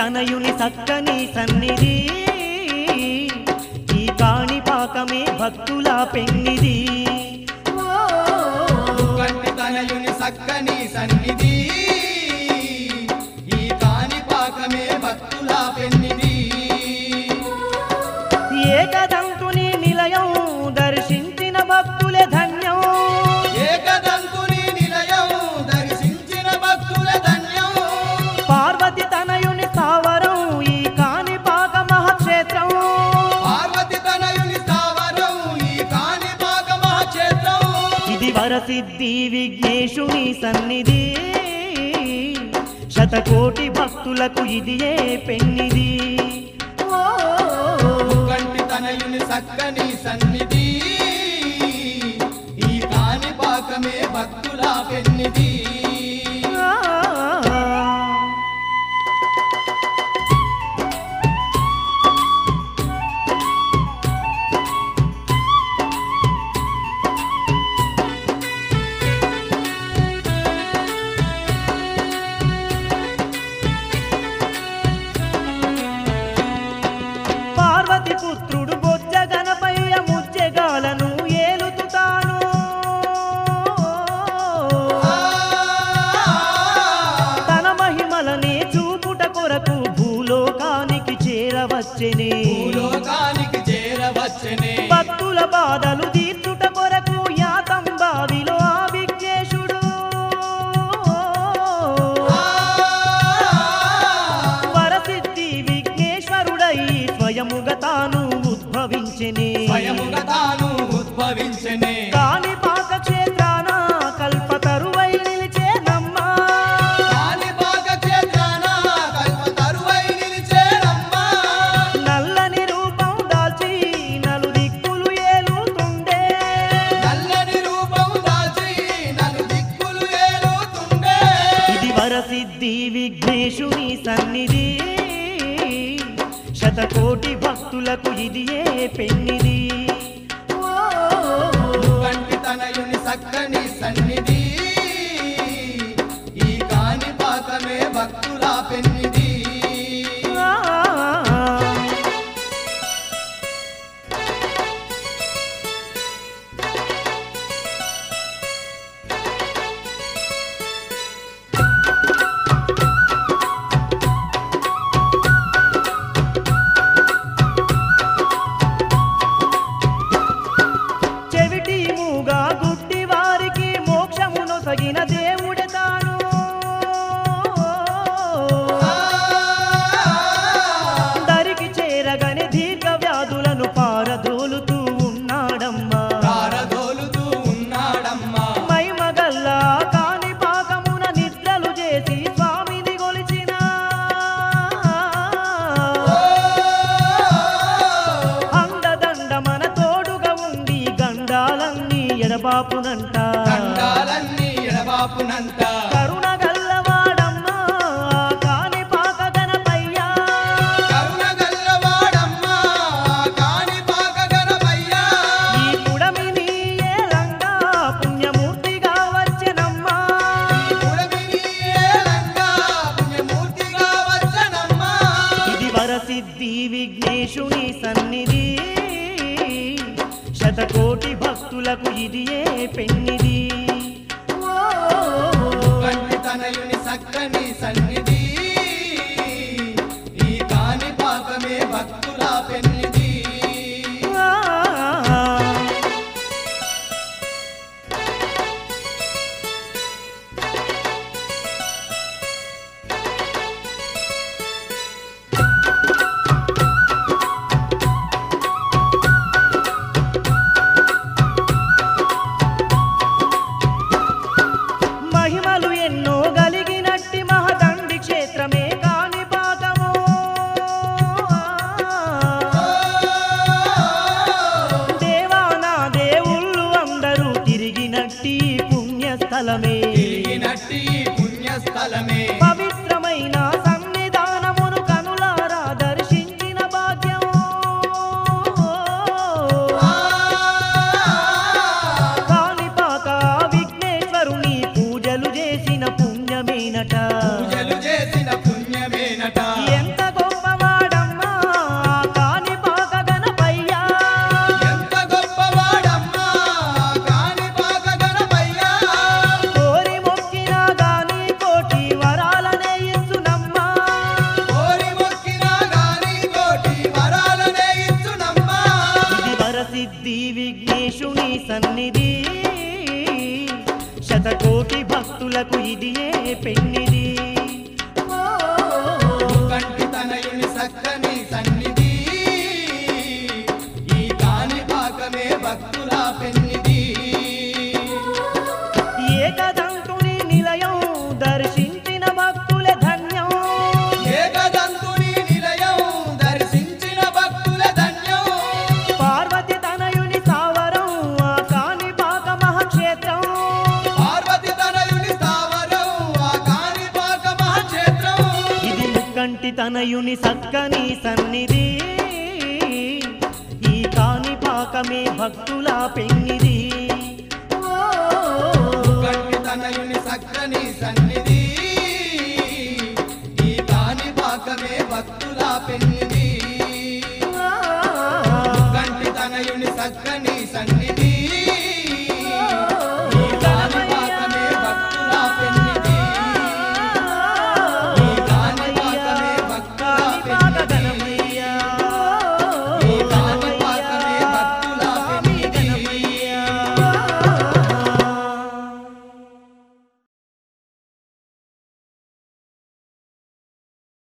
తనయుని సక్కని సన్నిధి ఈ కాణిపాకమే భక్తుల పెన్నిది ఓ కంటి తనయుని సక్కని సన్నిధి ఈ కాణిపాకమే భక్తుల పెన్నిది ఏకదంతుని నిలయం దర్శించిన భక్తులే ధన్యం ఏకదంతుని నిలయం దర్శించిన భక్తుల ధన్యం పార్వతి తనయుని స్థావరం ఈ కాణిపాక మహాక్షేత్రం పార్వతి తనయుని స్థావరం ఈ కాణిపాక మహాక్షేత్రం ఇది వరసిద్ధి విఘ్నేశుని సన్నిధి శతకోటి భక్తులకు ఇది ఏ పెన్నిది ఓ కంటి తనయుని సక్కని సన్నిధి ఈ కాణిపాకమే భక్తుల పెన్నిది ఆ. పార్వతి పుత్రుడు బొజ్జ గణపయ్య ముజ్జగాలను ఏలుతుతాను తన మహిమలనే చూపుట కొరకు భూలోకానికి చేరవచ్చెనే భూలోకానికి చేరవచ్చనే భక్తుల బాధలు తీర్చుట కొరకు యాతం బావిలో ఆ విఘ్నేశుడు వరసిద్ధి విఘ్నేశ్వరుడై స్వయముగా తాను ఉద్భవించెనే స్వయముగా తాను ఉద్భవించనే కాని పాక క్షేత్రాన కల్పతరువై నిలిచేనమ్మా కాణిపాక క్షేత్రాన కల్ప తరువై నిలిచేనమ్మా నల్లని రూపం దాల్చి నలు దిక్కులు ఏలుతుండే నల్లని రూపం దాల్చి నన్ను దిక్కులు ఏలుతుండే ఇది వరసిద్ధి విఘ్నేశుని సన్నిధి శతకోటి భక్తులకు ఇది ఏ పెన్నిది ఓ కంటి తనయుని సక్కని సన్నిధి ఈ కాణిపాకమే భక్తుల పెన్నిది ఆ. చెవిటి మూగా గుడ్డి వారికి మోక్షమును సగిన దేవుడే తాను దరికి చేరగని దీర్ఘ వ్యాధులను పారదోలుతూ ఉన్నాడమ్మా పారదోలుతూ ఉన్నాడమ్మా మైమగల్లా కాని పాకమున నిద్రలు చేసి స్వామిని గొలిచిన అండదండ మన తోడుగా ఉండి గండాలన్నీ ఎడబాపునంట దండాలన్నీ ఎడబాపునంత కరుణ గల్లవాడమ్మా కాని పాక గణపయ్యా కరుణ గల్లవాడమ్మా కాణిపాక గణపయ్యా ఈ పుడమిని ఏలంగా పుణ్యమూర్తిగా వచ్చెనమ్మా పుడమిని ఏలంగా పుణ్యమూర్తిగా వచ్చనమ్మా ఇది వరసిద్ధి విఘ్నేశుని సన్నిధి శతకోటి భక్తులకు ఇది ఏ పెన్నిది ఓ కంటి తనయుని సక్కని సన్నిధి ఈ కాణిపాకమే భక్తుల పెన్నిది ఆ. మహిమలు ఎన్నో గలిగినట్టి మహదండి క్షేత్రమే కాని పాకము దేవానా దేవుళ్ళు అందరూ తిరిగినట్టి పుణ్యస్థలమే తిరిగినట్టి పుణ్యస్థలమే పవిత్రమైన సన్నిధానమును కనులారా దర్శించిన భాగ్యం కాణిపాక విఘ్నేశ్వరుని పూజలు చేసిన పుణ్యమేనట పూజలు చేసిన పుణ్యమేనట ఎంత భక్తులకు ఇది ఏ పెన్నిది ఓ, కంటి తనయుని సక్కని సన్నిధి ఈ కాని పాకమే భక్తుల పెన్నిది ఏకదంతుని నిలయం దర్శించిన భక్తుల ధన్యం ఏకదంతుని నిలయం దర్శించిన భక్తుల ధన్యం పార్వతి తనయుని సావరం ఆ కాణిపాక మహాక్షేత్రం పార్వతి తనయుని స్థావరం ఆ కాని పాక మహాక్షేత్రం ఇది ముక్కంటి తనయుని సక్కని సన్నిధి ఈ కాణిపాకమే భక్తుల పెన్నిది ఓ, కంటి తనయుని సక్కని సన్నిధి ఈ కాని పాకమే భక్తుల పెన్నిది ఆ, కంటి తనయుని సక్కని సన్నిధి